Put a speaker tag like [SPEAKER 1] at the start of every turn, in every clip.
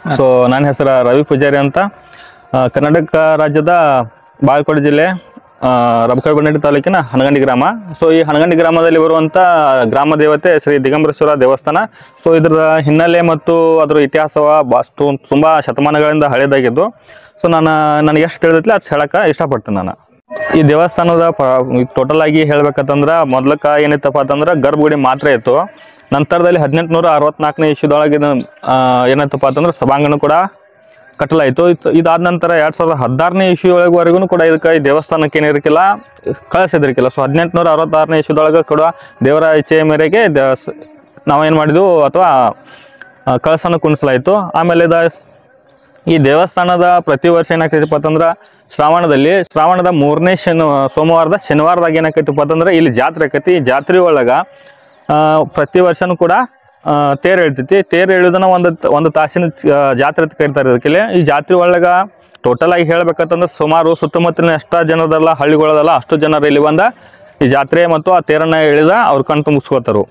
[SPEAKER 1] so ನನ್ನ ಹೆಸರು ರವಿ ಪೂಜಾರಿ ಅಂತ ಆ, ಕರ್ನಾಟಕ ರಾಜ್ಯದ ಬಾಗಲಕೋಟೆ ಜಿಲ್ಲೆ ರಬಕೈ ಬಂಡಡಿ ತಾಲೂಕಿನ ಹನಗಂಡಿ ಗ್ರಾಮ ಸೊ ಈ ಹನಗಂಡಿ ಗ್ರಾಮದಲ್ಲಿ ಬರುವಂಥ ಗ್ರಾಮ ದೇವತೆ ಶ್ರೀ ದಿಗಂಬರೇಶ್ವರ ದೇವಸ್ಥಾನ ಸೊ ಇದರ ಹಿನ್ನೆಲೆ ಮತ್ತು ಅದರ ಇತಿಹಾಸವ ಭಾಳಷ್ಟು ತುಂಬ ಶತಮಾನಗಳಿಂದ ಹಳೇದಾಗಿದ್ದು ಸೊ ನಾನು ನನಗೆ ಎಷ್ಟು ತಿಳಿದೈತಿ ಅಷ್ಟು ಹೇಳಕ್ಕೆ ಇಷ್ಟಪಡ್ತೀನಿ ನಾನು ಈ ದೇವಸ್ಥಾನದ ಟೋಟಲ್ ಆಗಿ ಹೇಳ್ಬೇಕಂತಂದ್ರೆ ಮೊದ್ಲಕ್ಕ ಏನಿತ್ತಪ್ಪ ಅಂತಂದ್ರೆ ಗರ್ಭಗುಡಿ ಮಾತ್ರ ಇತ್ತು ನಂತರದಲ್ಲಿ ಹದಿನೆಂಟುನೂರ ಅರವತ್ನಾಲ್ಕನೇ ಇಶ್ಯದೊಳಗೆ ಏನಾಯ್ತಪ್ಪ ಅಂತಂದ್ರೆ ಸಭಾಂಗಣ ಕೂಡ ಕಟ್ಟಲಾಯಿತು ಇದು- ಇದಾದ ನಂತರ ಎರಡು ಸಾವಿರದ ಹದಿನಾರನೇ ಇಶ್ಯೂ ಒಳಗವರೆಗೂ ಕೂಡ ಇದಕ್ಕೆ ಈ ದೇವಸ್ಥಾನಕ್ಕೆ ಏನಿರಕ್ಕಿಲ್ಲ ಕಳಿಸಿದ್ರಿಕ್ಕಿಲ್ಲ ಸೊ ಹದಿನೆಂಟುನೂರ ಅರವತ್ತಾರನೇ ಇಶ್ಯೂದೊಳಗೆ ಕೂಡ ದೇವರ ಇಚ್ಛೆಯ ಮೇರೆಗೆ ದ- ನಾವೇನು ಮಾಡಿದ್ವು ಅಥವಾ ಆ, ಕಳಸನ ಕುಣಿಸಲಾಯಿತು ಆಮೇಲೆ ಇದ ಈ ದೇವಸ್ಥಾನದ ಪ್ರತಿ ವರ್ಷ ಏನಾಗ್ತೈತಪ್ಪ ಅಂತಂದ್ರೆ ಶ್ರಾವಣದಲ್ಲಿ ಶ್ರಾವಣದ ಮೂರನೇ ಶನಿ ಸೋಮವಾರದ ಶನಿವಾರದಾಗ ಏನಾಕೈತಪ್ಪ ಅಂತಂದ್ರೆ ಇಲ್ಲಿ ಜಾತ್ರೆ ಆಕೈತಿ ಈ ಜಾತ್ರೆ ಒಳಗೆ ಪ್ರತಿ ವರ್ಷನೂ ಕೂಡ ಆ, ತೇರ್ ಎಳ್ತೈತಿ ತೇರ್ ಎಳೆದನ ಒಂದು ಒಂದು ತಾಸಿನ ಆ, ಜಾತ್ರೆ ಅಂತ ಕರಿತಾರೆ ಇದಕ್ಕೆ ಈ ಜಾತ್ರೆ ಒಳಗೆ ಟೋಟಲ್ ಆಗಿ ಹೇಳ್ಬೇಕಂತಂದ್ರೆ ಸುಮಾರು ಸುತ್ತಮುತ್ತಲಿನ ಎಷ್ಟ ಜನರದಲ್ಲ ಹಳ್ಳಿಗಳದಲ್ಲ ಅಷ್ಟು ಜನರು ಇಲ್ಲಿ ಬಂದ ಈ ಜಾತ್ರೆ ಮತ್ತು ಆ ತೇರನ್ನ ಎಳೆದ ಅವ್ರ ಕಣ್ ತುಂಬಿಸ್ಕೋತಾರು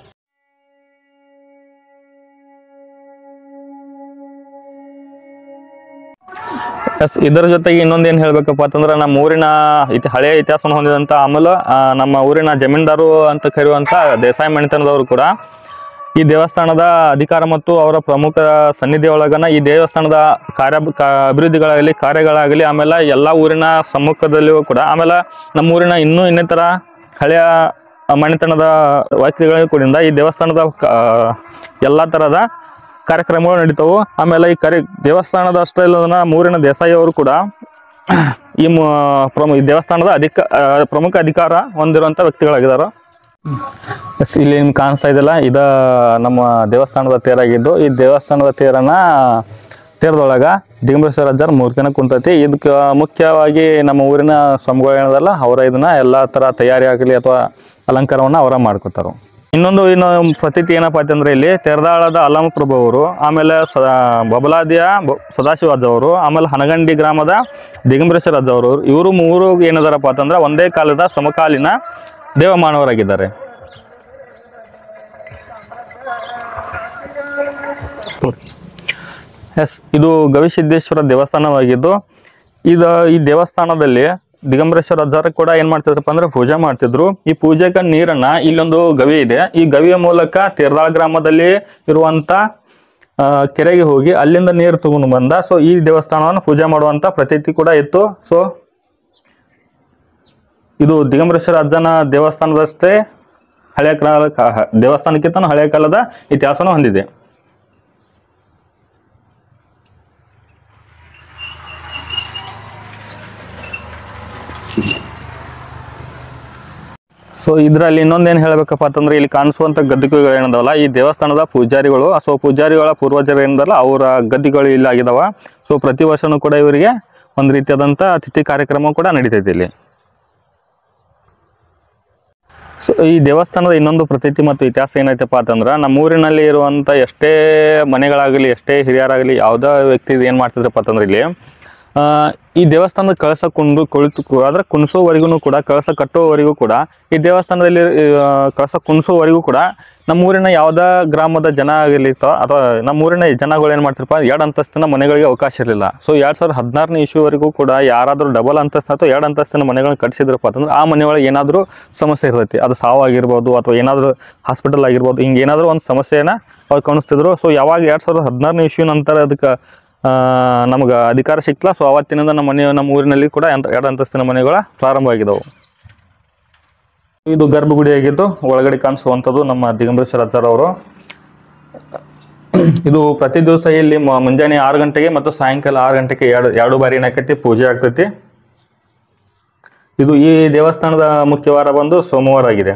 [SPEAKER 1] ಎಸ್ ಇದರ ಜೊತೆಗೆ ಇನ್ನೊಂದು ಏನು ಹೇಳ್ಬೇಕಪ್ಪ ಅಂತಂದ್ರೆ ನಮ್ಮ ಊರಿನ ಇತಿ ಹಳೆಯ ಇತಿಹಾಸವನ್ನು ಹೊಂದಿದಂಥ ಆಮೇಲೆ ಆ, ನಮ್ಮ ಊರಿನ ಜಮೀನ್ದಾರು ಅಂತ ಕರೆಯುವಂಥ ದೇಸಾಯಿ ಮಣಿತನದವರು ಕೂಡ ಈ ದೇವಸ್ಥಾನದ ಅಧಿಕಾರ ಮತ್ತು ಅವರ ಪ್ರಮುಖ ಸನ್ನಿಧಿ ಒಳಗನ ಈ ದೇವಸ್ಥಾನದ ಕಾರ್ಯ ಕಾ- ಅಭಿವೃದ್ಧಿಗಳಾಗಲಿ ಕಾರ್ಯಗಳಾಗಲಿ ಆಮೇಲೆ ಎಲ್ಲ ಊರಿನ ಸಮ್ಮುಖದಲ್ಲಿಯೂ ಕೂಡ ಆಮೇಲೆ ನಮ್ಮ ಊರಿನ ಇನ್ನೂ ಇನ್ನಿತರ ಹಳೆಯ ಮಣಿತನದ ವ್ಯಕ್ತಿಗಳಿಗೂ ಕೂಡ ಈ ದೇವಸ್ಥಾನದ ಕ- ಎಲ್ಲ ಥರದ ಕಾರ್ಯಕ್ರಮಗಳು ನಡೀತಾವು ಆಮೇಲೆ ಈ ಕಾರ್ಯ ದೇವಸ್ಥಾನದ ಅಷ್ಟೇ ಇಲ್ಲದನ್ನ ಮೂರಿನ ದೇಸಾಯಿ ಅವರು ಕೂಡ ಈ ಮು- ಪ್ರಮು ಈ ದೇವಸ್ಥಾನದ ಅಧಿಕ ಆ, ಪ್ರಮುಖ ಅಧಿಕಾರ ಹೊಂದಿರುವಂಥ ವ್ಯಕ್ತಿಗಳಾಗಿದ್ದಾರೆ ಎಸ್ ಇಲ್ಲಿ ನಿಮ್ಗೆ ಕಾಣಿಸ್ತಾ ಇದೆಯಲ್ಲ ಇದ ನಮ್ಮ ದೇವಸ್ಥಾನದ ತೇರಾಗಿದ್ದು ಈ ದೇವಸ್ಥಾನದ ತೇರನ್ನ ತೇರದೊಳಗ ದಿಗಂಬರೇಶ್ವರ ಅಜ್ಜರ ಮೂರ್ತಿನ ಕುಂತೈತಿ ಇದಕ್ಕೆ ಮುಖ್ಯವಾಗಿ ನಮ್ಮ ಊರಿನ ಸ್ವಾಮಿಗಳು ಏನದಲ್ಲ ಅವರ ಇದನ್ನ ಎಲ್ಲ ಥರ ತಯಾರಿ ಆಗಲಿ ಅಥವಾ ಅಲಂಕಾರವನ್ನ ಅವರ ಮಾಡ್ಕೋತಾರ ಇನ್ನೊಂದು ಇನ್ನು ಪ್ರತೀತಿ ಏನಪ್ಪ ಅಂತಂದ್ರೆ ಇಲ್ಲಿ ತೆರದಾಳದ ಅಲ್ಲಮ ಪ್ರಭು ಅವರು ಆಮೇಲೆ ಸ ಬಬಲಾದಿಯ ಬ- ಸದಾಶಿವ ಅಜ್ಜ ಅವರು ಆಮೇಲೆ ಹನಗಂಡಿ ಗ್ರಾಮದ ದಿಗಂಬರೇಶ್ವರ ಅಜ್ಜ ಅವರು ಇವರು ಮೂರು ಏನದಾರಪ್ಪ ಅಂತಂದ್ರೆ ಒಂದೇ ಕಾಲದ ಸಮಕಾಲೀನ ದೇವಮಾನವರಾಗಿದ್ದಾರೆ ಎಸ್ ಇದು ಗವಿಸಿದ್ದೇಶ್ವರ ದೇವಸ್ಥಾನವಾಗಿದ್ದು ಇದು ಈ ದೇವಸ್ಥಾನದಲ್ಲಿ ದಿಗಂಬರೇಶ್ವರ ಅಜ್ಜಾರ ಕೂಡ ಏನ್ ಮಾಡ್ತಿದ್ರಪ್ಪ ಅಂದ್ರೆ ಪೂಜೆ ಮಾಡ್ತಿದ್ರು ಈ ಪೂಜೆಗೆ ನೀರನ್ನ ಇಲ್ಲೊಂದು ಗವಿ ಇದೆ ಈ ಗವಿಯ ಮೂಲಕ ತೀರ್ದಾಳ ಗ್ರಾಮದಲ್ಲಿ ಇರುವಂತ ಆ, ಕೆರೆಗೆ ಹೋಗಿ ಅಲ್ಲಿಂದ ನೀರು ತಗೊಂಡು ಬಂದ ಸೊ ಈ ದೇವಸ್ಥಾನವನ್ನು ಪೂಜೆ ಮಾಡುವಂತ ಪ್ರತೀತಿ ಕೂಡ ಇತ್ತು ಸೊ ಇದು ದಿಗಂಬರೇಶ್ವರ ಅಜ್ಜನ ದೇವಸ್ಥಾನದಷ್ಟೇ ಹಳೆಯ ಕಾಲ ಕ- ದೇವಸ್ಥಾನಕ್ಕಿಂತ ಹಳೆಯ ಕಾಲದ ಇತಿಹಾಸನೂ ಹೊಂದಿದೆ ಸೊ ಇದರಲ್ಲಿ ಇನ್ನೊಂದೇನು ಹೇಳ್ಬೇಕಪ್ಪ ಅಂತಂದ್ರೆ ಇಲ್ಲಿ ಕಾಣಿಸುವಂತ ಗದ್ದಿಗೆಗಳು ಏನದಾವಲ್ಲ ಈ ದೇವಸ್ಥಾನದ ಪೂಜಾರಿಗಳು ಸೊ ಪೂಜಾರಿಗಳ ಪೂರ್ವಜರು ಏನದಲ್ಲ ಅವರ ಗದ್ದಿಗಳು ಇಲ್ಲಿ ಆಗಿದಾವ ಸೊ ಪ್ರತಿ ವರ್ಷನೂ ಕೂಡ ಇವರಿಗೆ ಒಂದು ರೀತಿಯಾದಂಥ ತಿಥಿ ಕಾರ್ಯಕ್ರಮ ಕೂಡ ನಡೀತೈತಿ ಇಲ್ಲಿ ಸೊ ಈ ದೇವಸ್ಥಾನದ ಇನ್ನೊಂದು ಪ್ರತೀತಿ ಮತ್ತು ಇತಿಹಾಸ ಏನೈತಪ್ಪ ಅಂತಂದ್ರೆ ನಮ್ಮ ಊರಿನಲ್ಲಿ ಇರುವಂಥ ಎಷ್ಟೇ ಮನೆಗಳಾಗಲಿ ಎಷ್ಟೇ ಹಿರಿಯರಾಗಲಿ ಯಾವುದೇ ವ್ಯಕ್ತಿ ಏನು ಮಾಡ್ತಿದ್ರಪ್ಪ ಅಂತಂದ್ರೆ ಇಲ್ಲಿ ಆ, ಈ ದೇವಸ್ಥಾನದ ಕಳಸ ಕುಂಡು ಕುಳಿತು ಆದ್ರೆ ಕುಣಿಸೋವರೆಗೂ ಕೂಡ ಕಳಸ ಕಟ್ಟುವವರೆಗೂ ಕೂಡ ಈ ದೇವಸ್ಥಾನದಲ್ಲಿ ಆ, ಕಳಸ ಕುಣಿಸೋವರೆಗೂ ಕೂಡ ನಮ್ಮೂರಿನ ಯಾವುದೇ ಗ್ರಾಮದ ಜನ ಆಗಲಿ ಅಥವಾ ನಮ್ಮೂರಿನ ಜನಗಳು ಏನು ಮಾಡ್ತಿರಪ್ಪ ಎರಡು ಅಂತಸ್ತಿನ ಮನೆಗಳಿಗೆ ಅವಕಾಶ ಇರಲಿಲ್ಲ ಸೊ ಎರಡು ಸಾವಿರದ ಹದಿನಾರನೇ ಇಶ್ಯೂವರೆಗೂ ಕೂಡ ಯಾರಾದರೂ ಡಬಲ್ ಅಂತಸ್ತು ಅಥವಾ ಎರಡು ಅಂತಸ್ತಿನ ಮನೆಗಳನ್ನ ಕಟ್ಸಿದ್ರಪ್ಪ ಅಂತಂದ್ರೆ ಆ ಮನೆಯೊಳಗೆ ಏನಾದರೂ ಸಮಸ್ಯೆ ಇರ್ತೈತಿ ಅದು ಸಾವಾಗಿರ್ಬೋದು ಅಥವಾ ಏನಾದರೂ ಹಾಸ್ಪಿಟಲ್ ಆಗಿರ್ಬೋದು ಹಿಂಗೆ ಏನಾದರೂ ಒಂದು ಸಮಸ್ಯೆನ ಅವ್ರು ಕಾಣಿಸ್ತಿದ್ರು ಸೊ ಯಾವಾಗ ಎರಡು ಸಾವಿರದ ಹದಿನಾರನೇ ಇಶ್ಯೂ ನಂತರ ಅದಕ್ಕೆ ನಮ್ಗೆ ಅಧಿಕಾರ ಸಿಕ್ತಲ್ಲ ಸೊ ಅವತ್ತಿನಿಂದ ನಮ್ಮ ಮನೆ ನಮ್ಮ ಊರಿನಲ್ಲಿ ಕೂಡ ಅಂತ- ಎರಡು ಅಂತಸ್ತಿನ ಮನೆಗಳ ಪ್ರಾರಂಭ ಆಗಿದ್ದವು ಇದು ಗರ್ಭಗುಡಿ ಆಗಿದ್ದು ಒಳಗಡೆ ಕಾಣಿಸುವಂಥದ್ದು ನಮ್ಮ ದಿಗಂಬರೇಶ್ವರ ಅಜ್ಜಾರ್ ಅವರು ಇದು ಪ್ರತಿ ದಿವಸ ಇಲ್ಲಿ ಮ- ಮುಂಜಾನೆ ಆರು ಗಂಟೆಗೆ ಮತ್ತು ಸಾಯಂಕಾಲ ಆರು ಗಂಟೆಗೆ ಎರಡು ಎರಡು ಬಾರಿ ಏನಾಕೈತಿ ಪೂಜೆ ಆಗ್ತೈತಿ ಇದು ಈ ದೇವಸ್ಥಾನದ ಮುಖ್ಯವಾರ ಬಂದು ಸೋಮವಾರ ಆಗಿದೆ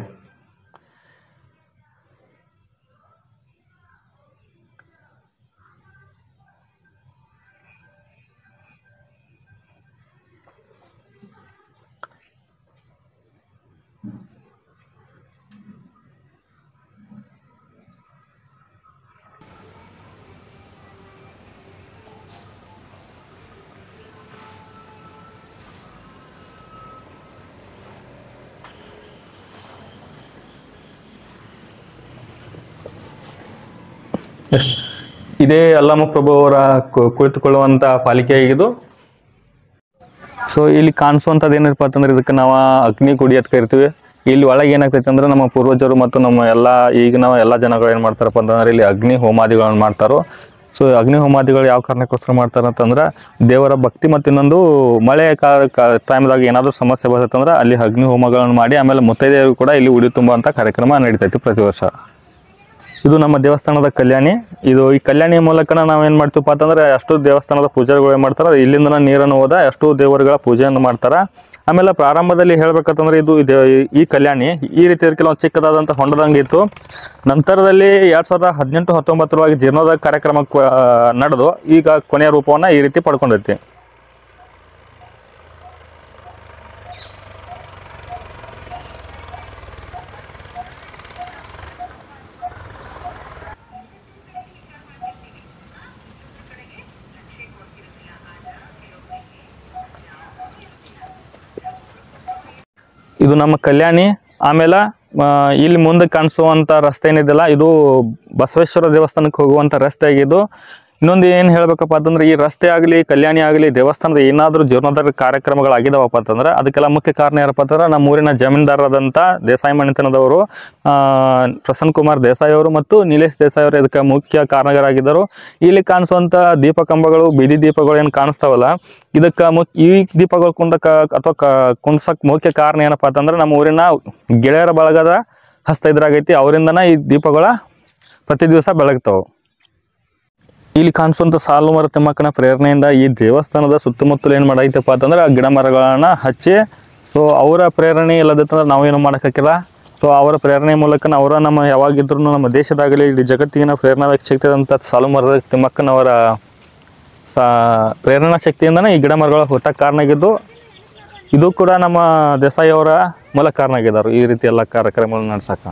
[SPEAKER 1] ಎಸ್ ಇದೇ ಅಲ್ಲಮ್ಮ ಪ್ರಭು ಅವರ ಕು- ಕುಳಿತುಕೊಳ್ಳುವಂತ ಪಾಲಿಕೆ ಆಗಿದ್ದು ಸೊ ಇಲ್ಲಿ ಕಾಣಿಸುವಂಥದ್ದು ಏನಪ್ಪ ಅಂತಂದ್ರೆ ಇದಕ್ಕೆ ನಾವು ಅಗ್ನಿ ಗುಡಿ ಅಂತ ಕರಿತೀವಿ ಇಲ್ಲಿ ಒಳಗೆ ಏನಾಗ್ತೈತೆ ಅಂದ್ರೆ ನಮ್ಮ ಪೂರ್ವಜರು ಮತ್ತು ನಮ್ಮ ಎಲ್ಲ ಈಗ ನಾವು ಎಲ್ಲ ಜನಗಳು ಏನು ಮಾಡ್ತಾರಪ್ಪ ಅಂತಂದ್ರೆ ಇಲ್ಲಿ ಅಗ್ನಿ ಹೋಮಾದಿಗಳನ್ನು ಮಾಡ್ತಾರೋ ಸೊ ಅಗ್ನಿ ಹೋಮಾದಿಗಳು ಯಾವ ಕಾರಣಕ್ಕೋಸ್ಕರ ಮಾಡ್ತಾರೆ ಅಂತಂದ್ರೆ ದೇವರ ಭಕ್ತಿ ಮತ್ತು ಇನ್ನೊಂದು ಮಳೆ ಟೈಮ್ದಾಗ ಏನಾದರೂ ಸಮಸ್ಯೆ ಬರ್ತೈತಂದ್ರೆ ಅಲ್ಲಿ ಅಗ್ನಿ ಹೋಮಗಳನ್ನು ಮಾಡಿ ಆಮೇಲೆ ಮುತ್ತೈದೆಯರು ಕೂಡ ಇಲ್ಲಿ ಉಡಿ ತುಂಬುವಂಥ ಕಾರ್ಯಕ್ರಮ ನಡೀತೈತಿ ಪ್ರತಿ ವರ್ಷ ಇದು ನಮ್ಮ ದೇವಸ್ಥಾನದ ಕಲ್ಯಾಣಿ ಇದು ಈ ಕಲ್ಯಾಣಿ ಮೂಲಕನ ನಾವು ಏನು ಮಾಡ್ತೀವಪ್ಪ ಅಂತಂದ್ರೆ ಅಷ್ಟು ದೇವಸ್ಥಾನದ ಪೂಜಾರಿಗಳು ಏನು ಮಾಡ್ತಾರೆ ಇಲ್ಲಿಂದ ನೀರನ್ನು ಹೋದ ಅಷ್ಟು ದೇವರುಗಳ ಪೂಜೆಯನ್ನು ಮಾಡ್ತಾರೆ ಆಮೇಲೆ ಪ್ರಾರಂಭದಲ್ಲಿ ಹೇಳ್ಬೇಕಂತಂದ್ರೆ ಇದು ಇದು ಈ ಕಲ್ಯಾಣಿ ಈ ರೀತಿ ಕೆಲವೊಂದು ಚಿಕ್ಕದಾದಂಥ ಹೊಂಡದಂಗೆ ಇತ್ತು ನಂತರದಲ್ಲಿ ಎರಡು ಸಾವಿರದ ಹದಿನೆಂಟು ಹತ್ತೊಂಬತ್ತರೊಳಗೆ ಜೀರ್ಣೋದ್ಧಾರ ಕಾರ್ಯಕ್ರಮ ನಡೆದು ಈಗ ಕೊನೆಯ ರೂಪವನ್ನು ಈ ರೀತಿ ಪಡ್ಕೊಂಡೈತಿ ಇದು ನಮ್ಮ ಕಲ್ಯಾಣಿ ಆಮೇಲೆ ಆ, ಇಲ್ಲಿ ಮುಂದೆ ಕಾಣಿಸುವಂಥ ರಸ್ತೆ ಏನಿದೆಯಲ್ಲ ಇದು ಬಸವೇಶ್ವರ ದೇವಸ್ಥಾನಕ್ಕೆ ಹೋಗುವಂಥ ರಸ್ತೆ ಆಗಿದ್ದು ಇನ್ನೊಂದು ಏನು ಹೇಳ್ಬೇಕಪ್ಪ ಅಂತಂದ್ರೆ ಈ ರಸ್ತೆ ಆಗಲಿ ಕಲ್ಯಾಣಿ ಆಗಲಿ ದೇವಸ್ಥಾನದ ಏನಾದರೂ ಜೀರ್ಣೋದ್ಧಾರ ಕಾರ್ಯಕ್ರಮಗಳಾಗಿದಾವಪ್ಪ ಅಂತಂದ್ರೆ ಅದಕ್ಕೆಲ್ಲ ಮುಖ್ಯ ಕಾರಣ ಯಾರಪ್ಪ ಅಂತಂದ್ರೆ ನಮ್ಮ ಊರಿನ ಜಮೀನ್ದಾರರಾದಂಥ ದೇಸಾಯಿ ಮಣಿತನದವರು ಆ, ಪ್ರಸನ್ನ ಕುಮಾರ್ ದೇಸಾಯಿ ಅವರು ಮತ್ತು ನೀಲೇಶ್ ದೇಸಾಯಿ ಅವರು ಇದಕ್ಕೆ ಮುಖ್ಯ ಕಾರಣರಾಗಿದ್ದರು ಇಲ್ಲಿ ಕಾಣಿಸುವಂಥ ದೀಪ ಕಂಬಗಳು ಬೀದಿ ದೀಪಗಳು ಏನು ಕಾಣಿಸ್ತಾವಲ್ಲ ಇದಕ್ಕೆ ಮುಖ್ಯ ಈ ದೀಪಗಳು ಕುಂದಕ ಅಥವಾ ಕ ಕುಂದ್ಸಕ್ ಮುಖ್ಯ ಕಾರಣ ಏನಪ್ಪ ಅಂತಂದ್ರೆ ನಮ್ಮ ಊರಿನ ಗೆಳೆಯರ ಬಳಗದ ಹಸ್ತ ಇದ್ರಾಗೈತಿ ಅವರಿಂದನ ಈ ದೀಪಗಳ ಪ್ರತಿ ದಿವಸ ಬೆಳಗ್ತಾವೆ ಇಲ್ಲಿ ಕಾಣಿಸುವಂಥ ಸಾಲು ಮರ ತಿಮ್ಮಕ್ಕನ ಪ್ರೇರಣೆಯಿಂದ ಈ ದೇವಸ್ಥಾನದ ಸುತ್ತಮುತ್ತಲು ಏನು ಮಾಡೈತಪ್ಪ ಅಂತಂದ್ರೆ ಆ ಗಿಡ ಮರಗಳನ್ನ ಹಚ್ಚಿ ಸೊ ಅವರ ಪ್ರೇರಣೆ ಇಲ್ಲದಿತ್ತಂದ್ರೆ ನಾವೇನು ಮಾಡೋಕ್ಕಾಗಿಲ್ಲ ಸೊ ಅವರ ಪ್ರೇರಣೆ ಮೂಲಕ ಅವರ ನಮ್ಮ ಯಾವಾಗಿದ್ರು ನಮ್ಮ ದೇಶದಾಗಲಿ ಇಡೀ ಜಗತ್ತಿನ ಪ್ರೇರಣಾ ಶಕ್ತಿಯಾದಂಥ ಸಾಲು ಮರದ ತಿಮ್ಮಕ್ಕನವರ ಸಾ ಪ್ರೇರಣಾ ಶಕ್ತಿಯಿಂದನೇ ಈ ಗಿಡ ಮರಗಳ ಹುಟ್ಟಕ್ಕೆ ಕಾರಣ ಆಗಿದ್ದು ಇದು ಕೂಡ ನಮ್ಮ ದೇಸಾಯಿ ಅವರ ಮೂಲ ಕಾರಣ ಆಗಿದ್ದಾರೆ ಈ ರೀತಿ ಎಲ್ಲ ಕಾರ್ಯಕ್ರಮಗಳನ್ನ ನಡ್ಸಕ್ಕೆ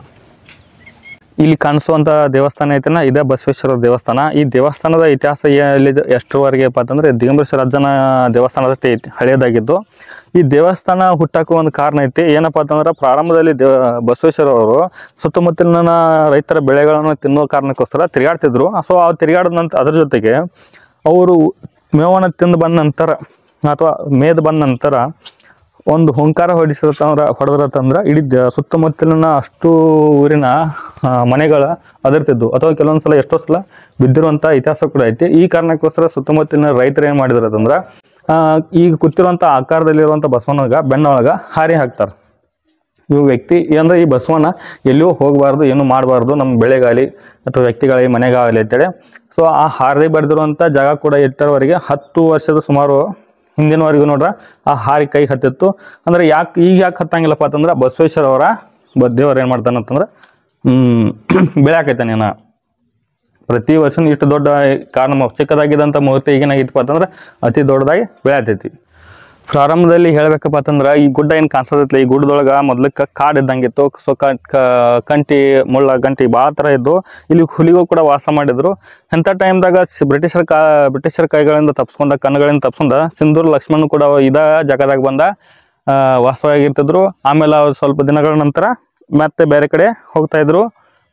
[SPEAKER 1] ಇಲ್ಲಿ ಕಾಣಿಸುವಂಥ ದೇವಸ್ಥಾನ ಐತನ ಇದೇ ಬಸವೇಶ್ವರ ದೇವಸ್ಥಾನ ಈ ದೇವಸ್ಥಾನದ ಇತಿಹಾಸ ಎಲ್ಲಿದೆ ಎಷ್ಟರವರೆಗೆಪ್ಪ ಅಂತಂದ್ರೆ ದಿಗಂಬರೇಶ್ವರ ಅಜ್ಜನ ದೇವಸ್ಥಾನದಷ್ಟೇ ಐತಿ ಹಳೆಯದಾಗಿದ್ದು ಈ ದೇವಸ್ಥಾನ ಹುಟ್ಟಕ್ಕೆ ಒಂದು ಕಾರಣ ಐತಿ ಏನಪ್ಪ ಅಂತಂದ್ರೆ ಪ್ರಾರಂಭದಲ್ಲಿ ದೇವ ಬಸವೇಶ್ವರ ಅವರು ಸುತ್ತಮುತ್ತಲಿನ ರೈತರ ಬೆಳೆಗಳನ್ನು ತಿನ್ನೋ ಕಾರಣಕ್ಕೋಸ್ಕರ ತಿರುಗಾಡ್ತಿದ್ರು ಸೊ ಆ ತಿರುಗಾಡಿದ ನಂತರ ಅದ್ರ ಜೊತೆಗೆ ಅವರು ಮೇವನ್ನು ತಿಂದು ಬಂದ ನಂತರ ಅಥವಾ ಮೇದ್ ಬಂದ ನಂತರ ಒಂದು ಹುಂಕಾರ ಹೊಡಿಸತಂದ್ರ ಹೊಡೆದ್ರತಂದ್ರ ಇಡೀ ದ- ಸುತ್ತಮುತ್ತಲಿನ ಅಷ್ಟು ಊರಿನ ಆ, ಮನೆಗಳ ಅದರ್ತಿದ್ವು ಅಥವಾ ಕೆಲವೊಂದು ಸಲ ಎಷ್ಟೋ ಸಲ ಬಿದ್ದಿರುವಂಥ ಇತಿಹಾಸ ಕೂಡ ಐತಿ ಈ ಕಾರಣಕ್ಕೋಸ್ಕರ ಸುತ್ತಮುತ್ತಲಿನ ರೈತರು ಏನು ಮಾಡಿದ್ರತಂದ್ರ ಆ, ಈಗ ಕೂತಿರುವಂಥ ಆಕಾರದಲ್ಲಿರುವಂಥ ಬಸವನಗ ಬೆನ್ನೊಳಗ ಹಾರಿ ಹಾಕ್ತಾರೆ ಇವು ವ್ಯಕ್ತಿ ಅಂದ್ರೆ ಈ ಬಸವನ ಎಲ್ಲಿಯೂ ಹೋಗಬಾರ್ದು ಏನು ಮಾಡಬಾರ್ದು ನಮ್ಮ ಬೆಳೆಗಾಗಲಿ ಅಥವಾ ವ್ಯಕ್ತಿಗಳಿಗೆ ಮನೆಗಾಗಲಿ ಅಂತೇಳಿ ಸೊ ಆ ಹಾರದೆ ಬರೆದಿರುವಂಥ ಜಾಗ ಕೂಡ ಇಟ್ಟರವರೆಗೆ ಹತ್ತು ವರ್ಷದ ಸುಮಾರು ಹಿಂದಿನವರೆಗೂ ನೋಡ್ರ ಆ ಹಾರಿ ಕೈ ಹತ್ತಿತ್ತು ಅಂದ್ರೆ ಯಾಕೆ ಈಗ ಯಾಕೆ ಹತ್ತಂಗಿಲ್ಲಪ್ಪ ಅಂತಂದ್ರೆ ಬಸವೇಶ್ವರ ಅವರ ಬ ದೇವರು ಏನು ಮಾಡ್ತಾನೆ ಅಂತಂದ್ರೆ ಹ್ಮ್ ಬೆಳೆಯಾಕೈತಾನೆ ಏನ ಪ್ರತಿ ವರ್ಷ ಇಷ್ಟು ದೊಡ್ಡ ಕಾರಣ ಚಿಕ್ಕದಾಗಿದ್ದಂಥ ಮೂರ್ತಿ ಈಗೇನಾಗಿತ್ತಪ್ಪ ಅಂತಂದ್ರೆ ಅತಿ ದೊಡ್ಡದಾಗಿ ಬೆಳೆಯತೈತಿ ಪ್ರಾರಂಭದಲ್ಲಿ ಹೇಳ್ಬೇಕಪ್ಪ ಅಂತಂದ್ರೆ ಈ ಗುಡ್ಡ ಏನು ಕಾಣಿಸೋದಿಲ್ಲ ಈ ಗುಡ್ಡದೊಳಗೆ ಮೊದ್ಲಕ್ಕೆ ಕಾಡು ಇದ್ದಂಗಿತ್ತು ಸೊ ಕ ಕ- ಕಂಟಿ ಮುಳ್ಳ ಗಂಟಿ ಭಾಳ ಥರ ಇದ್ದು ಇಲ್ಲಿ ಹುಲಿಗಳು ಕೂಡ ವಾಸ ಮಾಡಿದ್ರು ಅಂಥ ಟೈಮ್ದಾಗ ಬ್ರಿಟಿಷರ ಕಾ ಬ್ರಿಟಿಷರ ಕೈಗಳಿಂದ ತಪ್ಸ್ಕೊಂಡ ಕಣ್ಣುಗಳಿಂದ ತಪ್ಸ್ಕೊಂಡ ಸಿಂಧೂರ್ ಲಕ್ಷ್ಮಣ್ ಕೂಡ ಇದ ಜಾಗದಾಗ ಬಂದ ಆ, ವಾಸವಾಗಿರ್ತಿದ್ರು ಆಮೇಲೆ ಅವ್ರು ಸ್ವಲ್ಪ ದಿನಗಳ ನಂತರ ಮತ್ತೆ ಬೇರೆ ಕಡೆ ಹೋಗ್ತಾ ಇದ್ರು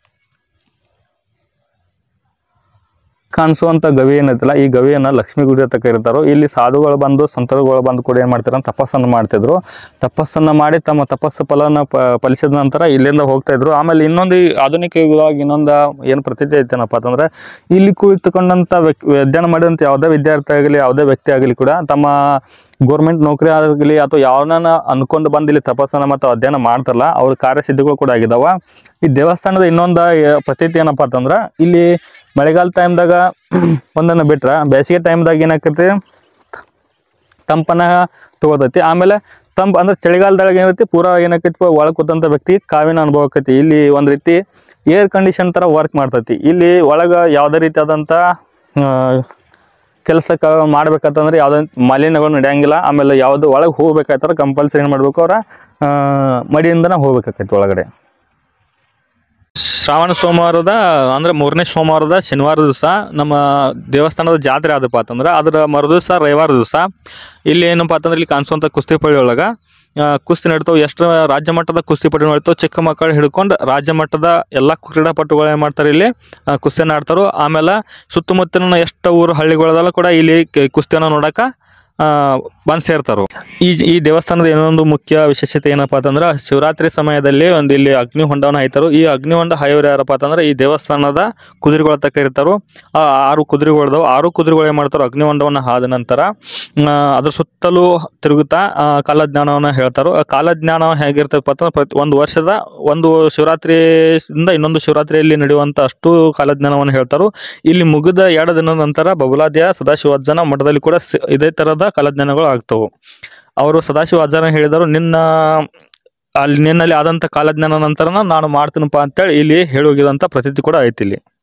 [SPEAKER 1] ಕಾಣಿಸುವಂಥ ಗವಿ ಏನೈತಲ್ಲ ಈ ಗವಿಯನ್ನ ಲಕ್ಷ್ಮೀ ಗುಡಿ ಅಂತ ಕರೀತಾರೋ ಇಲ್ಲಿ ಸಾಧುಗಳು ಬಂದು ಸಂತರುಗಳು ಬಂದು ಕೂಡ ಏನು ಮಾಡ್ತಾರೆ ತಪಸ್ಸನ್ನು ಮಾಡ್ತಿದ್ರು ತಪಸ್ಸನ್ನು ಮಾಡಿ ತಮ್ಮ ತಪಸ್ಸು ಫಲನ ಪ ಫಲಿಸಿದ ನಂತರ ಇಲ್ಲಿಂದ ಹೋಗ್ತಾ ಇದ್ರು ಆಮೇಲೆ ಇನ್ನೊಂದು ಈ ಆಧುನಿಕ ಯುಗದಾಗ ಇನ್ನೊಂದು ಏನು ಪ್ರತೀತಿ ಐತೇನಪ್ಪ ಅಂತಂದ್ರೆ ಇಲ್ಲಿ ಕುಳಿತುಕೊಂಡಂಥ ವ್ಯಕ್ ಅಧ್ಯಯನ ಮಾಡಿದಂಥ ಯಾವುದೇ ವಿದ್ಯಾರ್ಥಿ ಆಗಲಿ ಯಾವುದೇ ವ್ಯಕ್ತಿ ಆಗಲಿ ಕೂಡ ತಮ್ಮ ಗೋರ್ಮೆಂಟ್ ನೌಕರಿ ಆಗಲಿ ಅಥವಾ ಯಾವನ್ನ ಅನ್ಕೊಂಡು ಬಂದು ಇಲ್ಲಿ ತಪಸ್ಸನ್ನ ಮತ್ತು ಅಧ್ಯಯನ ಮಾಡ್ತಾರಲ್ಲ ಅವ್ರ ಕಾರ್ಯಸಿದ್ಧಿಗಳು ಕೂಡ ಆಗಿದಾವ ಈ ದೇವಸ್ಥಾನದ ಇನ್ನೊಂದು ಯ- ಪ್ರತೀತಿ ಏನಪ್ಪ ಅಂತಂದ್ರೆ ಇಲ್ಲಿ ಮಳೆಗಾಲ ಟೈಮ್ದಾಗ ಒಂದನ್ನು ಬಿಟ್ರೆ ಬೇಸಿಗೆ ಟೈಮ್ದಾಗ ಏನಾಕೈತಿ ತಂಪನ ತಗೋತೈತಿ ಆಮೇಲೆ ತಂಪ್ ಅಂದ್ರೆ ಚಳಿಗಾಲದಾಗ ಏನೈತಿ ಪೂರಾ ಏನೈತಿ ಒಳಗೆ ಕೂತಂತ ವ್ಯಕ್ತಿ ಕಾವಿನ ಅನುಭವ ಆಕೈತಿ ಇಲ್ಲಿ ಒಂದು ರೀತಿ ಏರ್ ಕಂಡೀಷನ್ ಥರ ವರ್ಕ್ ಮಾಡ್ತೈತಿ ಇಲ್ಲಿ ಒಳಗೆ ಯಾವುದೇ ರೀತಿಯಾದಂಥ ಕೆಲಸಕ್ಕೆ ಮಾಡ್ಬೇಕಂತಂದ್ರೆ ಯಾವುದೇ ಮಾಲಿನ್ಯಗಳು ನಡೆಯಂಗಿಲ್ಲ ಆಮೇಲೆ ಯಾವುದು ಒಳಗೆ ಹೋಗ್ಬೇಕಾಯ್ತಾರೆ ಕಂಪಲ್ಸರಿ ಏನು ಮಾಡ್ಬೇಕು ಅವ್ರ ಆ, ಮಡಿಯಿಂದನೇ ಹೋಗ್ಬೇಕಾಕೈತಿ ಒಳಗಡೆ ಶ್ರಾವಣ ಸೋಮವಾರದ ಅಂದ್ರೆ ಮೂರನೇ ಸೋಮವಾರದ ಶನಿವಾರ ದಿವಸ ನಮ್ಮ ದೇವಸ್ಥಾನದ ಜಾತ್ರೆ ಆದಪ್ಪ ಅಂತಂದ್ರೆ ಅದರ ಮರುದಿವಸ ರವಿವಾರ ದಿವಸ ಇಲ್ಲಿ ಏನಪ್ಪ ಅಂತಂದ್ರೆ ಇಲ್ಲಿ ಕಾಣಿಸುವಂಥ ಕುಸ್ತಿಪಳ್ಳಿ ಒಳಗೆ ಆ, ಕುಸ್ತಿ ನಡೀತಾವೆ ಎಷ್ಟು ರಾಜ್ಯ ಮಟ್ಟದ ಕುಸ್ತಿಪಟು ನಡೀತಾವೆ ಚಿಕ್ಕ ಮಕ್ಕಳು ಹಿಡ್ಕೊಂಡು ರಾಜ್ಯ ಮಟ್ಟದ ಎಲ್ಲ ಕ್ರೀಡಾಪಟುಗಳು ಏನು ಮಾಡ್ತಾರೆ ಇಲ್ಲಿ ಆ, ಕುಸ್ತಿಯನ್ನು ಆಡ್ತಾರೋ ಆಮೇಲೆ ಸುತ್ತಮುತ್ತಲಿನ ಎಷ್ಟು ಊರು ಹಳ್ಳಿಗಳದಲ್ಲ ಕೂಡ ಇಲ್ಲಿ ಕ- ಕುಸ್ತಿಯನ್ನು ನೋಡಕ್ಕೆ ಬಂದು ಸೇರ್ತಾರೋ ಈ ಈ ದೇವಸ್ಥಾನದ ಇನ್ನೊಂದು ಮುಖ್ಯ ವಿಶೇಷತೆ ಏನಪ್ಪ ಅಂತಂದ್ರೆ ಶಿವರಾತ್ರಿ ಸಮಯದಲ್ಲಿ ಒಂದು ಇಲ್ಲಿ ಅಗ್ನಿಹೊಂಡವನ್ನು ಹಾಯ್ತಾರೋ ಈ ಅಗ್ನಿಹೊಂಡ ಹಾಯೋರು ಯಾರಪ್ಪ ಅಂತಂದ್ರೆ ಈ ದೇವಸ್ಥಾನದ ಕುದುರೆಗಳ ತಕ್ಕ ಇರ್ತಾರೋ ಆ ಆರು ಕುದುರೆಗಳದಾವ ಆರು ಕುದುರೆಗಳು ಏನು ಮಾಡ್ತಾರೋ ಅಗ್ನಿಹೊಂಡವನ್ನು ಹಾದ ನಂತರ ಆ, ಅದ್ರ ಸುತ್ತಲೂ ತಿರುಗುತ್ತಾ ಆ, ಕಾಲಜ್ಞಾನವನ್ನು ಹೇಳ್ತಾರೋ ಆ ಕಾಲಜ್ಞಾನ ಹೇಗಿರ್ತಪ್ಪ ಅಂತಂದ್ರೆ ಪ್ರತಿ ಒಂದು ವರ್ಷದ ಒಂದು ಶಿವರಾತ್ರಿಯಿಂದ ಇನ್ನೊಂದು ಶಿವರಾತ್ರಿಯಲ್ಲಿ ನಡೆಯುವಂಥ ಅಷ್ಟು ಕಾಲಜ್ಞಾನವನ್ನು ಹೇಳ್ತಾರೋ ಇಲ್ಲಿ ಮುಗಿದ ಎರಡು ದಿನದ ನಂತರ ಬಬಲಾದಿಯ ಸದಾಶಿವ ಅಜ್ಜನ ಮಠದಲ್ಲಿ ಕೂಡ ಸ- ಇದೇ ಥರದ ಕಾಲಜ್ಞಾನಗಳು ಆಗ್ತವು ಅವರು ಸದಾಶಿವ ಅಜ್ಜನ ಹೇಳಿದರು ನಿನ್ನ ಅಲ್ಲಿ ನಿನ್ನಲ್ಲಿ ಆದಂಥ ಕಾಲಜ್ಞಾನ ನಂತರನ ನಾನು ಮಾಡ್ತೀನಪ್ಪ ಅಂತೇಳಿ ಇಲ್ಲಿ ಹೇಳಿ ಹೋಗಿದಂಥ ಪ್ರತೀತಿ ಕೂಡ ಐತಿ ಇಲ್ಲಿ